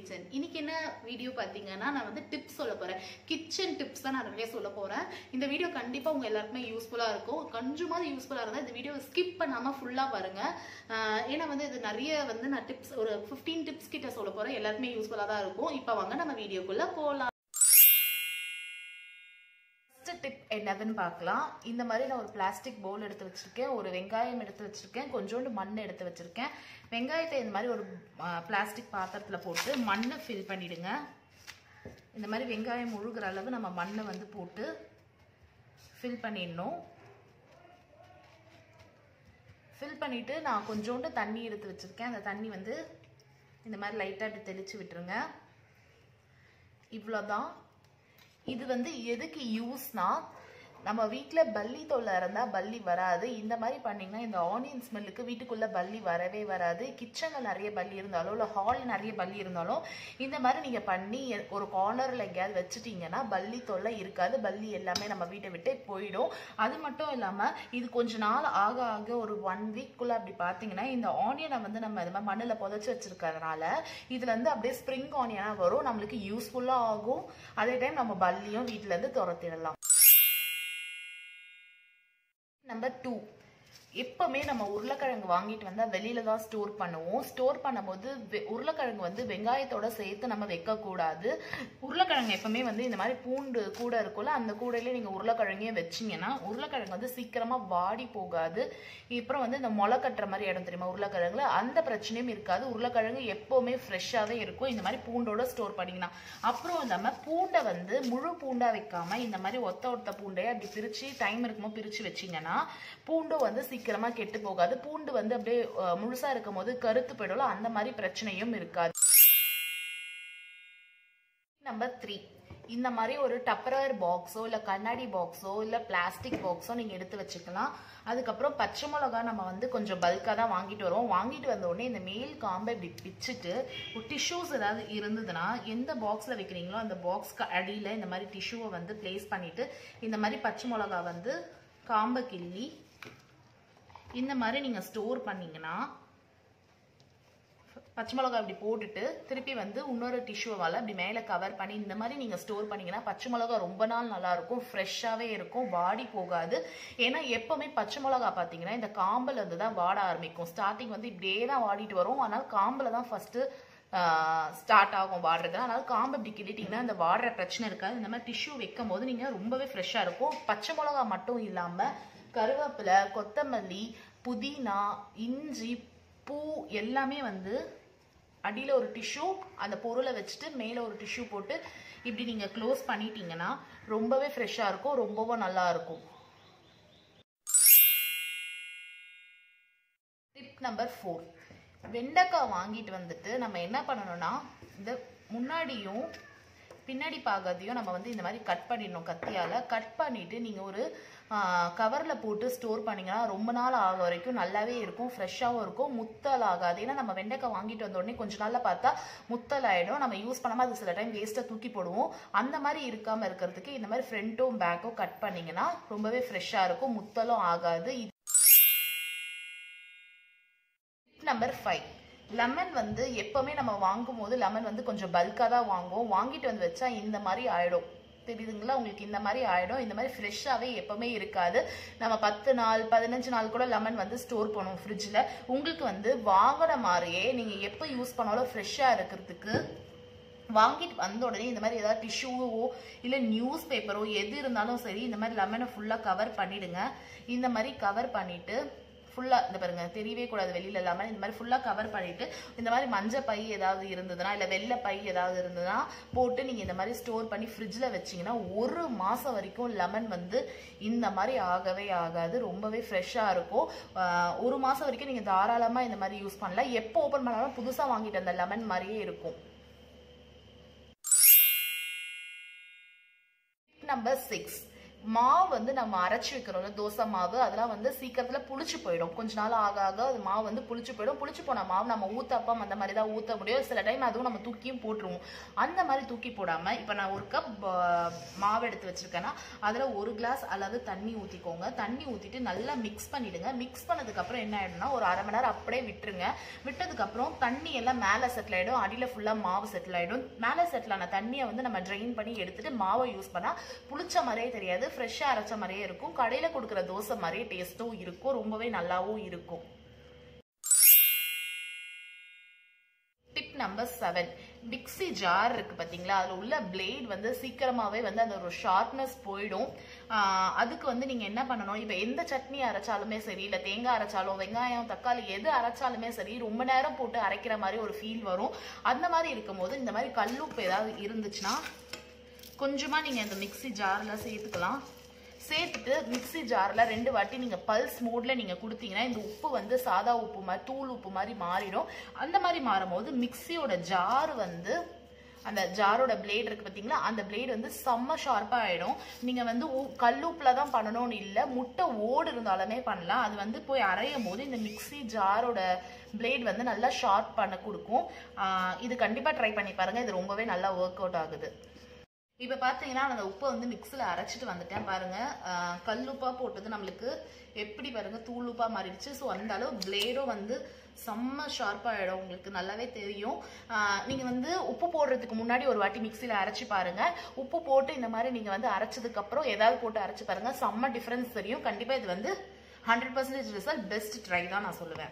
kitchen இன்னைக்கு என்ன video பார்த்தீங்கன்னா நான் வந்து டிப்ஸ் சொல்ல போறேன் கிச்சன் டிப்ஸ் தான் நான் நிறைய சொல்ல போறேன் இந்த வீடியோ கண்டிப்பா உங்க எல்லாருக்குமே யூஸ்ஃபுல்லா இருக்கும் கொஞ்சமாவது யூஸ்ஃபுல்லா இருந்தா இந்த வீடியோ ஸ்கிப் பண்ணாம ஃபுல்லா பாருங்க ஆஹ் ஏன்னா வந்து இது நிறைய வந்து நான் டிப்ஸ் ஒரு 15 டிப்ஸ் கிட்ட சொல்ல போறேன் எல்லாருக்குமே யூஸ்ஃபுல்லா தான் இருக்கும் இப்போ வாங்க நம்ம வீடியோக்குள்ள போலாம் ஃபர்ஸ்ட் டிப் என்னதுன்னு பார்க்கலாம் இந்த மாதிரி நான் ஒரு பிளாஸ்டிக் பவுல் எடுத்து வச்சிருக்கேன் ஒரு வெங்காயம் எடுத்து வச்சிருக்கேன் கொஞ்சோண்டு மண் எடுத்து வச்சிருக்கேன் வெங்காயத்தை இந்த மாதிரி ஒரு பிளாஸ்டிக் பாத்திரத்தில் போட்டு மண்ணை ஃபில் பண்ணிடுங்க இந்த மாதிரி வெங்காயம் முழுகிற அளவு நம்ம மண்ணை வந்து போட்டு ஃபில் பண்ணிடணும் ஃபில் பண்ணிவிட்டு நான் கொஞ்சோண்டு தண்ணி எடுத்து வச்சுருக்கேன் அந்த தண்ணி வந்து இந்த மாதிரி லைட்டாக இப்படி தெளித்து விட்டுருங்க இவ்வளோதான் இது வந்து எதுக்கு யூஸ்னா நம்ம வீட்டில் பல்லி தொல்லை இருந்தால் பல்லி வராது இந்த மாதிரி பண்ணிங்கன்னா இந்த ஆனியன் ஸ்மெல்லுக்கு வீட்டுக்குள்ளே பல்லி வரவே வராது கிச்சனில் நிறைய பல்லி இருந்தாலும் இல்லை ஹால் நிறைய பல்லி இருந்தாலும் இந்த மாதிரி நீங்கள் பண்ணி ஒரு கார்னரில் எங்கேயாவது வச்சுட்டீங்கன்னா பல்லி தொல்லை இருக்காது பல்லி எல்லாமே நம்ம வீட்டை விட்டு போயிடும் அது மட்டும் இல்லாமல் இது கொஞ்ச நாள் ஆக ஆக ஒரு ஒன் வீக்குள்ளே அப்படி பார்த்தீங்கன்னா இந்த ஆனியனை வந்து நம்ம இது மாதிரி மண்ணில் புதைச்சி வச்சிருக்கறதுனால இதுல இருந்து அப்படியே ஸ்ப்ரிங் ஆனியனாக வரும் நம்மளுக்கு யூஸ்ஃபுல்லாக ஆகும் அதே டைம் நம்ம பல்லியும் வீட்டிலேருந்து துரத்திடலாம் நம்பர் டூ எப்பவுமே நம்ம உருளைக்கிழங்கு வாங்கிட்டு வந்தால் வெளியில தான் ஸ்டோர் பண்ணுவோம் ஸ்டோர் பண்ணும்போது உருளைக்கிழங்கு வந்து வெங்காயத்தோட சேர்த்து நம்ம வைக்கக்கூடாது உருளைக்கிழங்கு எப்பவுமே வந்து இந்த மாதிரி பூண்டு கூட இருக்கும்ல அந்த கூடையிலே நீங்கள் உருளைக்கிழங்கையும் வச்சிங்கன்னா உருளைக்கிழங்கு வந்து சீக்கிரமாக வாடி போகாது அப்புறம் வந்து இந்த முளை கட்டுற மாதிரி இடம் தெரியுமா உருளைக்கிழங்குல அந்த பிரச்சனையும் இருக்காது உருளைக்கிழங்கு எப்பவுமே ஃப்ரெஷ்ஷாகவே இருக்கும் இந்த மாதிரி பூண்டோட ஸ்டோர் பண்ணிங்கன்னா அப்புறம் இல்லாமல் பூண்டை வந்து முழு பூண்டா வைக்காம இந்த மாதிரி ஒத்த ஒத்த பூண்டையை அப்படி பிரித்து டைம் இருக்கும்போது பிரித்து வச்சிங்கன்னா பூண்டும் வந்து சீக்கிரமா கெட்டு போகாது பூண்டு வந்து அப்படியே முழுசா இருக்கும் போது கருத்து போயிடும் அந்த மாதிரி பிரச்சனையும் இருக்காது நம்பர் த்ரீ இந்த மாதிரி ஒரு டப்பரவேர் பாக்ஸோ இல்லை கண்ணாடி பாக்ஸோ இல்லை பிளாஸ்டிக் பாக்ஸோ நீங்கள் எடுத்து வச்சுக்கலாம் அதுக்கப்புறம் பச்சை மிளகா நம்ம வந்து கொஞ்சம் பல்காக தான் வாங்கிட்டு வரோம் வாங்கிட்டு வந்த உடனே இந்த மேல் காம்பை இப்படி பிச்சுட்டு ஒரு டிஷ்யூஸ் ஏதாவது இருந்ததுன்னா எந்த பாக்ஸில் வைக்கிறீங்களோ அந்த பாக்ஸ்க்கு அடியில் இந்த மாதிரி டிஷ்யூவை வந்து பிளேஸ் பண்ணிட்டு இந்த மாதிரி பச்சை மிளகா வந்து காம்பை கிள்ளி இந்த மாதிரி நீங்கள் ஸ்டோர் பண்ணீங்கன்னா பச்சை மிளகா இப்படி போட்டுட்டு திருப்பி வந்து இன்னொரு டிஷ்யூவால் அப்படி மேலே கவர் பண்ணி இந்த மாதிரி நீங்கள் ஸ்டோர் பண்ணீங்கன்னா பச்சை மிளகா ரொம்ப நாள் நல்லா இருக்கும் ஃப்ரெஷ்ஷாகவே இருக்கும் வாடி போகாது ஏன்னா எப்போவுமே பச்சை மிளகா பார்த்தீங்கன்னா இந்த காம்பில் இருந்து தான் வாட ஆரம்பிக்கும் ஸ்டார்டிங் வந்து இப்படியே தான் வாடிட்டு வரும் ஆனால் காம்பில் தான் ஃபஸ்ட்டு ஸ்டார்ட் ஆகும் வாடுறது அதனால காம்பு இப்படி கிள்ளிட்டிங்கன்னா அந்த வாடுற பிரச்சனை இருக்காது இந்த மாதிரி டிஷ்யூ வைக்கும் போது நீங்கள் ரொம்பவே ஃப்ரெஷ்ஷாக இருக்கும் பச்சை மிளகா மட்டும் இல்லாமல் கருவேப்பிலை கொத்தமல்லி புதினா இஞ்சி பூ எல்லாமே வந்து அடியில் ஒரு டிஷ்யூ அந்த பொருளை வச்சுட்டு மேலே ஒரு டிஷ்யூ போட்டு இப்படி நீங்கள் க்ளோஸ் பண்ணிட்டீங்கன்னா ரொம்பவே ஃப்ரெஷ்ஷாக இருக்கும் ரொம்பவும் நல்லா இருக்கும் டிப் நம்பர் ஃபோர் வெண்டைக்காய் வாங்கிட்டு வந்துட்டு நம்ம என்ன பண்ணணும்னா இந்த முன்னாடியும் பின்னாடி பாகத்தையும் நம்ம வந்து இந்த மாதிரி கட் பண்ணிடணும் கத்தியால் கட் பண்ணிவிட்டு நீங்கள் ஒரு கவரில் போட்டு ஸ்டோர் பண்ணிங்கன்னா ரொம்ப நாள் ஆக வரைக்கும் நல்லாவே இருக்கும் ஃப்ரெஷ்ஷாகவும் இருக்கும் முத்தல் ஆகாது ஏன்னா நம்ம வெண்டைக்காய் வாங்கிட்டு வந்த உடனே கொஞ்ச நாளில் பார்த்தா முத்தல் ஆகிடும் நம்ம யூஸ் பண்ணாமல் அது சில டைம் வேஸ்ட்டாக தூக்கி போடுவோம் அந்த மாதிரி இருக்காமல் இருக்கிறதுக்கு இந்த மாதிரி ஃப்ரண்ட்டும் பேக்கும் கட் பண்ணிங்கன்னா ரொம்பவே ஃப்ரெஷ்ஷாக இருக்கும் முத்தலும் ஆகாது இது நம்பர் ஃபைவ் லெமன் வந்து எப்பவுமே நம்ம வாங்கும் போது லெமன் வந்து கொஞ்சம் பல்காக தான் வாங்குவோம் வாங்கிட்டு வந்து வச்சா இந்த மாதிரி ஆயிடும் தெரியுதுங்களா உங்களுக்கு இந்த மாதிரி ஆயிடும் இந்த மாதிரி ஃப்ரெஷ்ஷாகவே எப்பவுமே இருக்காது நம்ம பத்து நாள் பதினஞ்சு நாள் கூட லெமன் வந்து ஸ்டோர் பண்ணுவோம் ஃப்ரிட்ஜில் உங்களுக்கு வந்து வாங்கின மாதிரியே நீங்கள் எப்போ யூஸ் பண்ணாலும் ஃப்ரெஷ்ஷாக இருக்கிறதுக்கு வாங்கிட்டு வந்த உடனே இந்த மாதிரி ஏதாவது டிஷ்யூவோ இல்லை நியூஸ் பேப்பரோ எது இருந்தாலும் சரி இந்த மாதிரி லெமனை ஃபுல்லாக கவர் பண்ணிடுங்க இந்த மாதிரி கவர் பண்ணிவிட்டு ஃபுல்லாக இந்த பாருங்க தெரியவே கூடாது வெளியில் இல்லாமல் இந்த மாதிரி ஃபுல்லாக கவர் பண்ணிவிட்டு இந்த மாதிரி மஞ்சள் பை ஏதாவது இருந்ததுன்னா இல்லை வெள்ளை பை ஏதாவது இருந்ததுன்னா போட்டு நீங்கள் இந்த மாதிரி ஸ்டோர் பண்ணி ஃப்ரிட்ஜில் வச்சிங்கன்னா ஒரு மாதம் வரைக்கும் லெமன் வந்து இந்த மாதிரி ஆகவே ஆகாது ரொம்பவே ஃப்ரெஷ்ஷாக இருக்கும் ஒரு மாதம் வரைக்கும் நீங்கள் தாராளமாக இந்த மாதிரி யூஸ் பண்ணலாம் எப்போ ஓப்பன் பண்ணாலும் புதுசாக வாங்கிட்டு அந்த லெமன் மாதிரியே இருக்கும் நம்பர் சிக்ஸ் மாவு வந்து நம்ம அரைச்சி வைக்கிறோம்ல தோசை மாவு அதெல்லாம் வந்து சீக்கிரத்துல புளிச்சு போயிடும் கொஞ்ச நாள் ஆக ஆக அது மாவு வந்து புளிச்சு போயிடும் புளிச்சு போன மாவு நம்ம ஊத்தப்பம் அந்த மாதிரி தான் ஊத்த முடியும் சில டைம் அதுவும் நம்ம தூக்கியும் போட்டுருவோம் அந்த மாதிரி தூக்கி போடாம இப்ப நான் ஒரு கப் மாவு எடுத்து வச்சிருக்கேன்னா அதுல ஒரு கிளாஸ் அல்லது தண்ணி ஊத்திக்கோங்க தண்ணி ஊத்திட்டு நல்லா மிக்ஸ் பண்ணிடுங்க மிக்ஸ் பண்ணதுக்கு அப்புறம் என்ன ஆயிடும்னா ஒரு அரை மணி நேரம் அப்படியே விட்டுருங்க விட்டதுக்கு அப்புறம் தண்ணி எல்லாம் மேல செட்டில் ஆயிடும் அடியில ஃபுல்லா மாவு செட்டில் ஆயிடும் மேல செட்டில் ஆன தண்ணியை வந்து நம்ம ட்ரெயின் பண்ணி எடுத்துட்டு மாவை யூஸ் பண்ணா புளிச்ச மாதிரியே தெரியாது ஃப்ரெஷ்ஷாக அரைச்ச மாதிரியே இருக்கும் கடையில் கொடுக்குற தோசை மாதிரியே டேஸ்ட்டும் இருக்கும் ரொம்பவே நல்லாவும் இருக்கும் tip number seven mixie jar இருக்கு பாத்தீங்களா அதுல உள்ள பிளேட் வந்து சீக்கிரமாவே வந்து அந்த ஒரு ஷார்ப்னஸ் போயிடும் ஆஹ் அதுக்கு வந்து நீங்க என்ன பண்ணணும் இப்ப எந்த சட்னி அரைச்சாலுமே சரி இல்ல தேங்காய் அரைச்சாலும் வெங்காயம் தக்காளி எது அரைச்சாலுமே சரி ரொம்ப நேரம் போட்டு அரைக்கிற மாதிரி ஒரு ஃபீல் வரும் அந்த மாதிரி இருக்கும்போது இந்த மாதிரி கல்லுப்பு ஏதாவது இருந்துச்சுன்னா கொஞ்சமா நீங்க இந்த மிக்ஸி ஜார்ல சேர்த்துக்கலாம் சேர்த்துட்டு மிக்ஸி ஜார்ல ரெண்டு வாட்டி நீங்க பல்ஸ் மோட்ல நீங்க கொடுத்தீங்கன்னா இந்த உப்பு வந்து சாதா உப்பு மாதிரி தூள் உப்பு மாதிரி மாறிடும் அந்த மாதிரி மாறும்போது மிக்ஸியோட ஜார் வந்து அந்த ஜாரோட பிளேட் இருக்கு பாத்தீங்களா அந்த பிளேட் வந்து செம்ம ஷார்ப்பா ஆயிடும் நீங்க வந்து உ- கல்லுப்புல தான் பண்ணணும்னு இல்ல முட்டை ஓடு இருந்தாலுமே பண்ணலாம் அது வந்து போய் அரையும் போது இந்த மிக்ஸி ஜாரோட பிளேட் வந்து நல்லா ஷார்ப் பண்ண கொடுக்கும் ஆஹ் இது கண்டிப்பா ட்ரை பண்ணி பாருங்க இது ரொம்பவே நல்லா ஒர்க் அவுட் ஆகுது இப்போ பார்த்தீங்கன்னா நான் அந்த உப்பை வந்து மிக்ஸில் அரைச்சிட்டு வந்துட்டேன் பாருங்க ஆஹ் கல்லுப்பா போட்டது நம்மளுக்கு எப்படி பாருங்க தூள் உப்பா மாறிடுச்சு ஸோ அந்த அளவு பிளேடும் வந்து செம்ம ஷார்ப்பாகிடும் உங்களுக்கு நல்லாவே தெரியும் ஆஹ் நீங்க வந்து உப்பு போடுறதுக்கு முன்னாடி ஒரு வாட்டி மிக்ஸியில் அரைச்சி பாருங்க உப்பு போட்டு இந்த மாதிரி நீங்க வந்து அரைச்சதுக்கு அப்புறம் ஏதாவது போட்டு அரைச்சு பாருங்க செம்ம டிஃபரன்ஸ் தெரியும் கண்டிப்பா இது வந்து hundred percentage result best try தான் நான் சொல்லுவேன்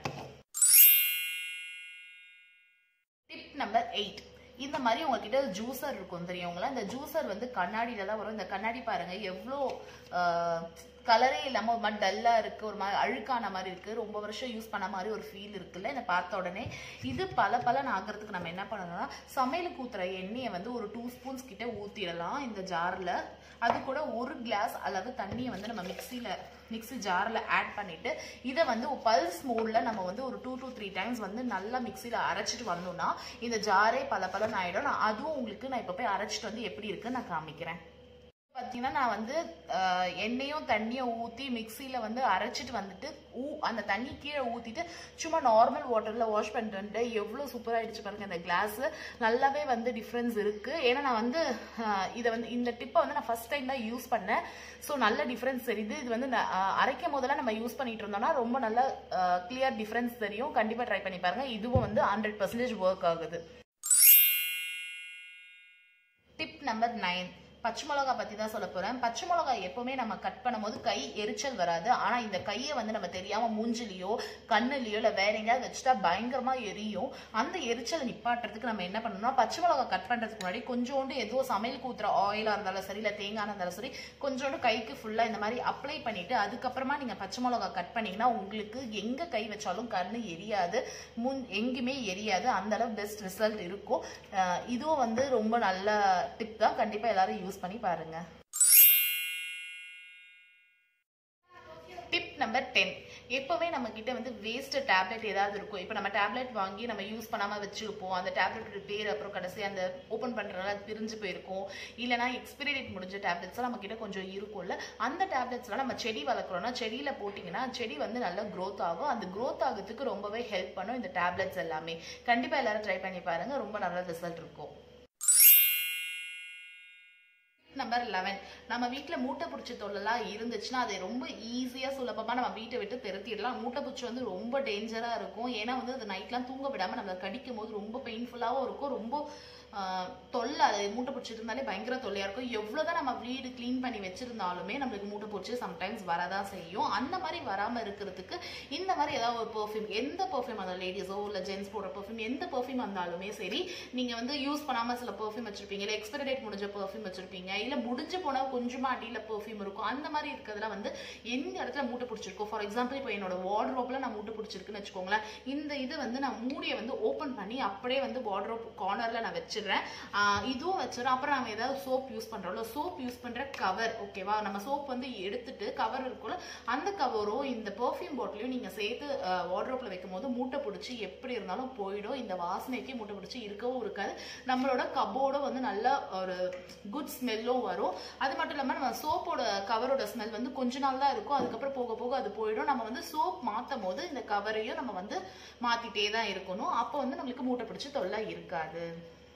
டிப் நம்பர் எயிட் இந்த மாதிரி உங்ககிட்ட ஜூசர் இருக்கும் தெரியுங்களா இந்த ஜூசர் வந்து கண்ணாடியில தான் வரும் இந்த கண்ணாடி பாருங்க எவ்வளோ கலரே இல்லாம ஒரு மாதிரி டல்லா இருக்கு ஒரு மாதிரி அழுக்கான மாதிரி இருக்கு ரொம்ப வருஷம் யூஸ் பண்ண மாதிரி ஒரு ஃபீல் இருக்குல்ல இதை பார்த்த உடனே இது பல பலன் ஆகிறதுக்கு நம்ம என்ன பண்ணணும்னா சமையலுக்கு ஊத்துற எண்ணெயை வந்து ஒரு டூ ஸ்பூன்ஸ் கிட்ட ஊத்திடலாம் இந்த ஜார்ல அது கூட ஒரு கிளாஸ் அளவு தண்ணியை வந்து நம்ம மிக்சியில மிக்ஸி ஜாரில் ஆட் பண்ணிட்டு இதை வந்து பல்ஸ் மோடில் நம்ம வந்து ஒரு டூ to த்ரீ டைம்ஸ் வந்து நல்லா மிக்ஸியில் அரைச்சிட்டு வந்தோம்னா இந்த ஜாரே பல பலன் ஆயிடும் நான் அதுவும் உங்களுக்கு நான் இப்போ போய் அரைச்சிட்டு வந்து எப்படி இருக்குன்னு நான் காமிக்கிறேன் பார்த்தீங்கன்னா நான் வந்து ஆஹ், எண்ணெயும் தண்ணியும் ஊற்றி மிக்சியில் வந்து அரைச்சிட்டு வந்துட்டு ஊ அந்த தண்ணி கீழே ஊற்றிட்டு சும்மா நார்மல் வாட்டரில் வாஷ் பண்ணிட்டு வந்துட்டு எவ்வளோ சூப்பராக ஆயிடுச்சு பாருங்க இந்த கிளாஸ் நல்லாவே வந்து டிஃப்ரென்ஸ் இருக்குது ஏன்னா நான் வந்து ஆஹ், இதை வந்து இந்த டிப்பை வந்து நான் ஃபர்ஸ்ட் டைம் தான் யூஸ் பண்ணேன் ஸோ நல்ல டிஃப்ரென்ஸ் தெரியுது இது வந்து நான், ஆஹ், அரைக்கும் போதெல்லாம் நம்ம யூஸ் பண்ணிட்டு இருந்தோம்னா ரொம்ப நல்ல கிளியர் டிஃப்ரென்ஸ் தெரியும் கண்டிப்பாக ட்ரை பண்ணி பாருங்க இதுவும் வந்து ஹண்ட்ரட் பர்சன்டேஜ் ஒர்க் ஆகுது டிப் நம்பர் நைன் பச்சை மிளகா பத்தி தான் சொல்ல போறேன் பச்சை மிளகா எப்பவுமே நம்ம கட் பண்ணும்போது கை எரிச்சல் வராது ஆனா இந்த கையை வந்து நம்ம தெரியாம மூஞ்சிலையோ கண்ணுலயோ இல்ல வேற எங்கேயாவது வச்சுட்டா பயங்கரமா எரியும் அந்த எரிச்சலை நிப்பாட்டுறதுக்கு நம்ம என்ன பண்ணணும்னா பச்சை மிளகா கட் பண்றதுக்கு முன்னாடி கொஞ்சோண்டு ஏதோ சமையலுக்கு ஊத்துற ஆயிலா இருந்தாலும் சரி இல்ல தேங்காய் இருந்தாலும் சரி கொஞ்சோண்டு கைக்கு ஃபுல்லா இந்த மாதிரி அப்ளை பண்ணிட்டு அதுக்கப்புறமா நீங்க பச்சை மிளகா கட் பண்ணீங்கன்னா உங்களுக்கு எங்க கை வச்சாலும் கண்ணு எரியாது முன் எங்குமே எரியாது அந்த அளவு பெஸ்ட் ரிசல்ட் இருக்கும் அஹ் இதுவும் வந்து ரொம்ப நல்ல டிப் தான் கண்டிப்பா எல்லாரும் யூஸ் பண்ணி பாருங்க டிப் நம்பர் டென் எப்போவே நம்ம கிட்ட வந்து வேஸ்ட் டேப்லெட் ஏதாவது இருக்கும் இப்போ நம்ம டேப்லெட் வாங்கி நம்ம யூஸ் பண்ணாம வச்சிருப்போம் அந்த டேப்லெட்டோட பேர் அப்புறம் கடைசி அந்த ஓப்பன் பண்றதுனால அது பிரிஞ்சு போயிருக்கும் இல்லைனா எக்ஸ்பிரி டேட் முடிஞ்ச டேப்லெட்ஸ் நம்ம கிட்ட கொஞ்சம் இருக்கும்ல அந்த டேப்லெட்ஸ்லாம் நம்ம செடி வளர்க்குறோம்னா செடியில போட்டிங்கன்னா செடி வந்து நல்லா growth ஆகும் அந்த growth ஆகிறதுக்கு ரொம்பவே ஹெல்ப் பண்ணும் இந்த டேப்லெட்ஸ் எல்லாமே கண்டிப்பா எல்லாரும் ட்ரை பண்ணி பாருங்க ரொம்ப நல்ல ரிசல்ட் இருக்கும் நம்பர் லெவன் நம்ம வீட்டில் மூட்டை பூச்சி தொல்லலாம் இருந்துச்சுன்னா அதை ரொம்ப ஈஸியாக சுலபமாக நம்ம வீட்டை விட்டு பெருத்திடலாம் மூட்டை பூச்சி வந்து ரொம்ப டேஞ்சராக இருக்கும் ஏன்னா வந்து அது நைட்லாம் தூங்க விடாமல் நம்மளை கடிக்கும் போது ரொம்ப பெயின்ஃபுல்லாகவும் இருக்கும் ரொம்ப ஆஹ், தொல்லை அது மூட்டை பூச்சி இருந்தாலே பயங்கர தொல்லையாக இருக்கும் எவ்வளோதான் நம்ம வீடு க்ளீன் பண்ணி வச்சிருந்தாலுமே நம்மளுக்கு மூட்டை பூச்சி சம்டைம்ஸ் வரதான் செய்யும் அந்த மாதிரி வராமல் இருக்கிறதுக்கு இந்த மாதிரி ஏதாவது ஒரு பெர்ஃப்யூம் எந்த பெர்ஃப்யூம் அந்த லேடிஸோ இல்லை ஜென்ஸ் போடுற பெர்ஃப்யூம் எந்த பெர்ஃப்யூம் இருந்தாலுமே சரி நீங்கள் வந்து யூஸ் பண்ணாமல் சில பெர்ஃப்யூம் வச்சிருப்பீங்க இல்லை எக்ஸ்பைரி டேட் முடிஞ்ச பெர்ஃப்யூம் வச்சிருப்பீங்க இல்லை முடிஞ்சு போனால் கொஞ்சமா அடியில் பெர்ஃப்யூம் இருக்கும் அந்த மாதிரி இருக்கிறதுல வந்து எந்த இடத்துல மூட்டை பிடிச்சிருக்கும் ஃபார் எக்ஸாம்பிள் இப்போ என்னோட வார்ட்ரோப்ல நான் மூட்டை பிடிச்சிருக்குன்னு வச்சுக்கோங்களேன் இந்த இது வந்து நான் மூடியை வந்து ஓப்பன் பண்ணி அப்படியே வந்து வார்ட்ரோப் கார்னர்ல நான் வச்சிருந்தேன் வச்சிடுறேன் ஆஹ் இதுவும் வச்சிடறேன் அப்புறம் நம்ம ஏதாவது சோப் யூஸ் பண்றோம்ல சோப் யூஸ் பண்ற கவர் ஓகேவா நம்ம சோப் வந்து எடுத்துட்டு கவர் இருக்கும்ல அந்த கவரும் இந்த பெர்ஃப்யூம் பாட்டிலையும் நீங்க சேர்த்து வார்ட்ரோப்ல வைக்கும் போது மூட்டை பிடிச்சி எப்படி இருந்தாலும் போயிடும் இந்த வாசனைக்கு மூட்டை பிடிச்சி இருக்கவும் இருக்காது நம்மளோட கபோர்டும் வந்து நல்ல ஒரு குட் ஸ்மெல்லும் வரும் அது மட்டும் இல்லாம நம்ம சோப்போட கவரோட ஸ்மெல் வந்து கொஞ்ச நாள் தான் இருக்கும் அதுக்கப்புறம் போக போக அது போயிடும் நம்ம வந்து சோப் மாத்தும் போது இந்த கவரையும் நம்ம வந்து மாத்திட்டே தான் இருக்கணும் அப்போ வந்து நம்மளுக்கு மூட்டை பிடிச்சி தொல்லை இருக்காது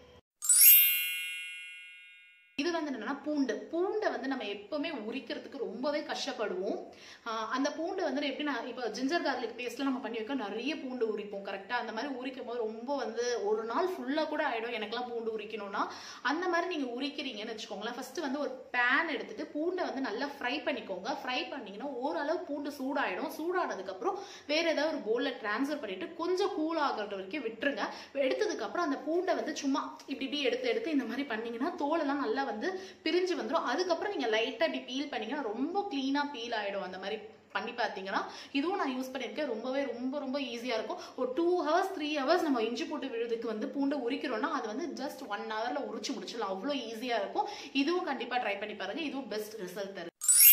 இது வந்து என்னன்னா பூண்டு பூண்டை வந்து நம்ம எப்பவுமே உரிக்கிறதுக்கு ரொம்பவே கஷ்டப்படுவோம் ஆஹ் அந்த பூண்டு வந்து எப்படி நான் இப்போ ஜிஞ்சர் கார்லிக் பேஸ்ட்ல நம்ம பண்ணி வைக்க நிறைய பூண்டு உரிப்போம் கரெக்டா அந்த மாதிரி உரிக்கும் போது ரொம்ப வந்து ஒரு நாள் ஃபுல்லா கூட ஆயிடும் எனக்கெல்லாம் பூண்டு உரிக்கணும்னா அந்த மாதிரி நீங்க உரிக்கிறீங்கன்னு வச்சுக்கோங்களேன் ஃபர்ஸ்ட் வந்து ஒரு பேன் எடுத்துட்டு பூண்டை வந்து நல்லா ஃப்ரை பண்ணிக்கோங்க ஃப்ரை பண்ணீங்கன்னா ஓரளவு பூண்டு சூடாயிடும் சூடானதுக்கு அப்புறம் வேற ஏதாவது ஒரு போல்ல டிரான்ஸ்ஃபர் பண்ணிட்டு கொஞ்சம் கூல் ஆகுறது வரைக்கும் விட்டுருங்க எடுத்ததுக்கு அப்புறம் அந்த பூண்டை வந்து சும்மா இப்படி இப்படி எடுத்து எடுத்து இந்த மாதிரி பண்ணீங்கன்னா தோலெல்லாம் நல்லா வந்து பிரிஞ்சு வந்துடும் அதுக்கப்புறம் நீங்க லைட்டா இப்படி பீல் பண்ணீங்கன்னா ரொம்ப கிளீனா பீல் ஆயிடும் அந்த மாதிரி பண்ணி பார்த்தீங்கன்னா இதுவும் நான் யூஸ் பண்ணியிருக்கேன் ரொம்பவே ரொம்ப ரொம்ப ஈஸியாக இருக்கும் ஒரு டூ ஹவர்ஸ் த்ரீ ஹவர்ஸ் நம்ம இஞ்சி போட்டு விழுதுக்கு வந்து பூண்டை உரிக்கிறோம்னா அது வந்து ஜஸ்ட் ஒன் ஹவரில் உரிச்சு முடிச்சிடலாம் அவ்வளோ ஈஸியாக இருக்கும் இதுவும் கண்டிப்பாக ட்ரை பண்ணி பாருங்க இதுவும் பெஸ்ட் ரிசல்ட் தரும்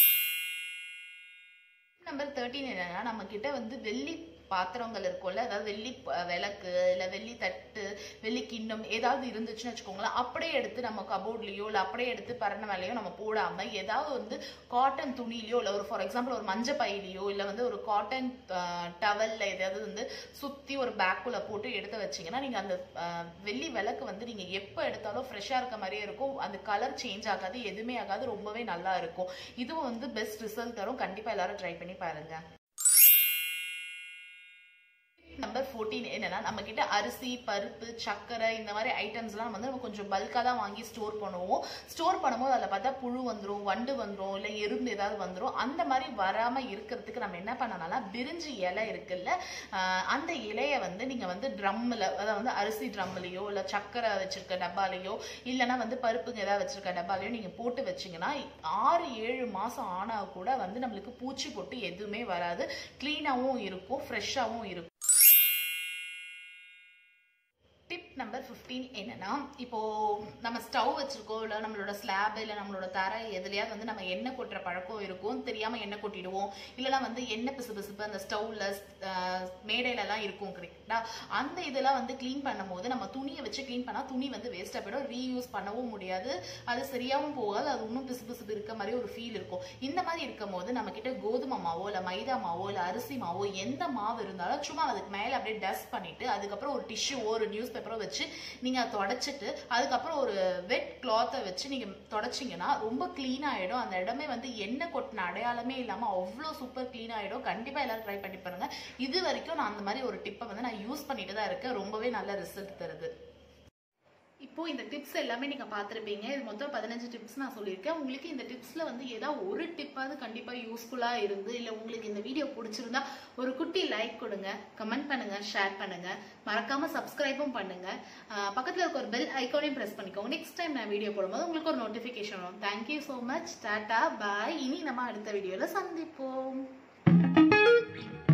நம்பர் தேர்ட்டீன் என்னன்னா நம்ம கிட்ட வந்து வெள்ளி பாத்திரங்கள் இருக்கும்ல அதாவது வெள்ளி ப- விளக்கு இல்லை வெள்ளி தட்டு வெள்ளி கிண்ணம் ஏதாவது இருந்துச்சுன்னு வச்சுக்கோங்களேன் அப்படியே எடுத்து நம்ம கபோர்ட்லயோ இல்லை அப்படியே எடுத்து பரண மேலேயோ நம்ம போடாம ஏதாவது வந்து காட்டன் துணியிலையோ இல்லை ஒரு ஃபார் எக்ஸாம்பிள் ஒரு மஞ்சள் பையிலையோ இல்லை வந்து ஒரு காட்டன் டவல்ல ஏதாவது வந்து சுத்தி ஒரு பேக்குள்ள போட்டு எடுத்து வச்சீங்கன்னா நீங்க அந்த அஹ், வெள்ளி விளக்கு வந்து நீங்க எப்போ எடுத்தாலும் ஃப்ரெஷ்ஷாக இருக்க மாதிரியே இருக்கும் அந்த கலர் சேஞ்ச் ஆகாது எதுவுமே ஆகாது ரொம்பவே நல்லா இருக்கும் இதுவும் வந்து பெஸ்ட் ரிசல்ட் தரும் கண்டிப்பா எல்லாரும் ட்ரை பண்ணி பாருங்க நம்பர் ஃபோர்டீன் என்னன்னா நம்ம கிட்ட அரிசி பருப்பு சர்க்கரை இந்த மாதிரி ஐட்டம்ஸ்லாம் வந்து நம்ம கொஞ்சம் பல்காக தான் வாங்கி ஸ்டோர் பண்ணுவோம் ஸ்டோர் பண்ணும்போது அதில் பார்த்தா புழு வந்துடும் வண்டு வந்துடும் இல்லை எறும்பு ஏதாவது வந்துடும் அந்த மாதிரி வராமல் இருக்கிறதுக்கு நம்ம என்ன பண்ணனால பிரிஞ்சி இலை இருக்குல்ல ஆஹ் அந்த இலையை வந்து நீங்கள் வந்து ட்ரம்மில் அதாவது வந்து அரிசி ட்ரம்லையோ இல்லை சர்க்கரை வச்சிருக்க டப்பாலையோ இல்லைன்னா வந்து பருப்புங்க ஏதாவது வச்சிருக்க டப்பாலையோ நீங்கள் போட்டு வச்சீங்கன்னா ஆறு ஏழு மாதம் ஆனால் கூட வந்து நம்மளுக்கு பூச்சி பொட்டு எதுவுமே வராது க்ளீனாகவும் இருக்கும் ஃப்ரெஷ்ஷாகவும் இருக்கும் டிப் நம்பர் 15 என்னன்னா இப்போ நம்ம ஸ்டவ் வச்சிருக்கோம் இல்லை நம்மளோட ஸ்லாப் இல்லை நம்மளோட தரை எதுலையாவது வந்து நம்ம எண்ணெய் கொட்டுற பழக்கம் இருக்கும் தெரியாம எண்ணெய் கொட்டிடுவோம் இல்லைன்னா வந்து எண்ணெய் பிசு பிசுப்பு அந்த ஸ்டவ்ல மேடையிலலாம் இருக்கும் கரெக்டா அந்த இதெல்லாம் வந்து க்ளீன் பண்ணும்போது நம்ம துணியை வச்சு க்ளீன் பண்ணா துணி வந்து வேஸ்ட்டாக போயிடும் ரீயூஸ் பண்ணவும் முடியாது அது சரியாகவும் போகாது அது இன்னும் பிசு பிசுப்பு இருக்க மாதிரி ஒரு ஃபீல் இருக்கும் இந்த மாதிரி இருக்கும் போது நம்ம கிட்ட கோதுமை மாவோ இல்லை மைதா மாவோ இல்லை அரிசி மாவோ எந்த மாவு இருந்தாலும் சும்மா அதுக்கு மேலே அப்படியே டஸ்ட் பண்ணிட்டு அதுக்கப்புறம் ஒரு டிஷ்யூ ஒரு நியூஸ் பேப்பரோ வச்சு நீங்க அதை தொடச்சிட்டு அதுக்கப்புறம் ஒரு வெட் கிளாத்தை வச்சு நீங்க தொடச்சிங்கன்னா ரொம்ப க்ளீன் ஆயிடும் அந்த இடமே வந்து எண்ணெய் கொட்டின அடையாளமே இல்லாம அவ்வளோ சூப்பர் க்ளீன் ஆயிடும் கண்டிப்பா எல்லாரும் ட்ரை பண்ணி பாருங்க இது வரைக்கும் நான் அந்த மாதிரி ஒரு டிப்பை வந்து நான் யூஸ் பண்ணிட்டு தான் இருக்கேன் ரொம்பவே நல்ல ரிசல்ட் தருது இப்போ இந்த டிப்ஸ் எல்லாமே நீங்க பார்த்திருப்பீங்க இது மொத்தம் பதினஞ்சு டிப்ஸ் நான் சொல்லியிருக்கேன் உங்களுக்கு இந்த டிப்ஸ்ல வந்து ஏதாவது ஒரு டிப்பாவது கண்டிப்பா யூஸ்ஃபுல்லா இருந்து இல்ல உங்களுக்கு இந்த வீடியோ பிடிச்சிருந்தா ஒரு குட்டி லைக் கொடுங்க கமெண்ட் பண்ணுங்க ஷேர் பண்ணுங்க மறக்காம சப்ஸ்கிரைபும் பண்ணுங்க ஆஹ் பக்கத்துல இருக்க ஒரு பெல் ஐக்கானையும் பிரஸ் பண்ணிக்கோங்க நெக்ஸ்ட் டைம் நான் வீடியோ போடும்போது உங்களுக்கு ஒரு நோட்டிபிகேஷன் வரும் thank you so much tata bye இனி நம்ம அடுத்த வீடியோல சந்திப்போம்